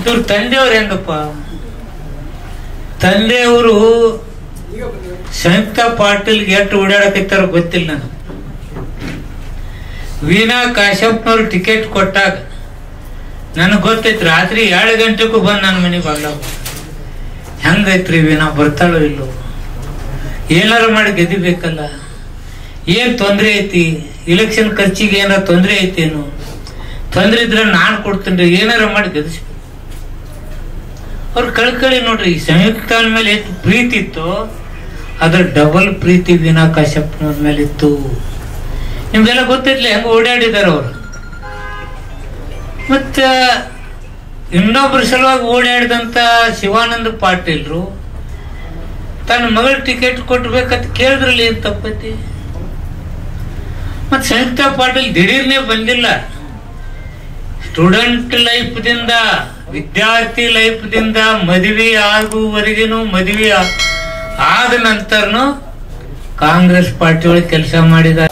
ಇವ್ರ ತಂದೆಯವ್ರು ಹೆಂಗಪ್ಪ ತಂದೆಯವರು ಸಂಯುಕ್ತ ಪಾಟೀಲ್ಗೆ ಎಷ್ಟು ಓಡಾಡಕತ್ತಾರ ಗೊತ್ತಿಲ್ಲ ನನಗೆ ವೀಣಾ ಕಾಶ್ಯಪ್ನವ್ರು ಟಿಕೆಟ್ ಕೊಟ್ಟಾಗ ನನಗೆ ಗೊತ್ತೈತಿ ರಾತ್ರಿ ಎರಡು ಗಂಟೆಗೂ ಬಂದು ನನ್ನ ಮನೆಗೆ ಬಾಗ್ಲ ಹೆಂಗೈತ್ರಿ ವೀಣಾ ಬರ್ತಾಳೋ ಇಲ್ಲೋ ಏನಾರು ಮಾಡಿ ಗೆದಿಬೇಕಲ್ಲ ಏನ್ ತೊಂದ್ರೆ ಐತಿ ಇಲೆಕ್ಷನ್ ಖರ್ಚಿಗೆ ಏನಾರ ತೊಂದ್ರೆ ಐತೇನು ತೊಂದ್ರೆ ಇದ್ರೆ ನಾನ್ ಕೊಡ್ತೀನಿ ಏನಾರ ಮಾಡಿ ಗೆದಿಸ್ ಅವ್ರು ಕಳ್ಕಳಿ ನೋಡ್ರಿ ಈ ಸಂಯುಕ್ತ ಮೇಲೆ ಎಷ್ಟು ಪ್ರೀತಿ ಇತ್ತು ಅದ್ರ ಡಬಲ್ ಪ್ರೀತಿ ವೀಣಾ ಕಾಶ್ಯಪ್ನವ್ರ ಮೇಲೆ ಇತ್ತು ನಿಮ್ಗೆಲ್ಲ ಗೊತ್ತಿರ್ಲಿ ಹೆಂಗ ಓಡಾಡಿದಾರ ಅವ್ರು ಮತ್ತ ಇನ್ನೊಬ್ಬರ ಸಲುವಾಗಿ ಓಡಾಡಿದಂತ ಶಿವಾನಂದ ಪಾಟೀಲ್ರು ತನ್ನ ಮಗಳ ಟಿಕೆಟ್ ಕೊಟ್ಬೇಕಂತ ಕೇಳಿದ್ರಲ್ಲಿ ಏನ್ ತಪ್ಪೈತಿ ಮತ್ ಸಂಯುಕ್ತ ಪಾಟೀಲ್ ದಿಢೀರ್ನೆ ಬಂದಿಲ್ಲ ಸ್ಟೂಡೆಂಟ್ ಲೈಫ್ ದಿಂದ ವಿದ್ಯಾರ್ಥಿ ಲೈಫ್ ದಿಂದ ಮದುವೆ ಆಗುವವರೆಗಿನೂ ಮದುವೆ ಆ- ಆದ ನಂತರನು ಕಾಂಗ್ರೆಸ್ ಪಾರ್ಟಿ ಒಳಗೆ ಕೆಲಸ ಮಾಡಿದ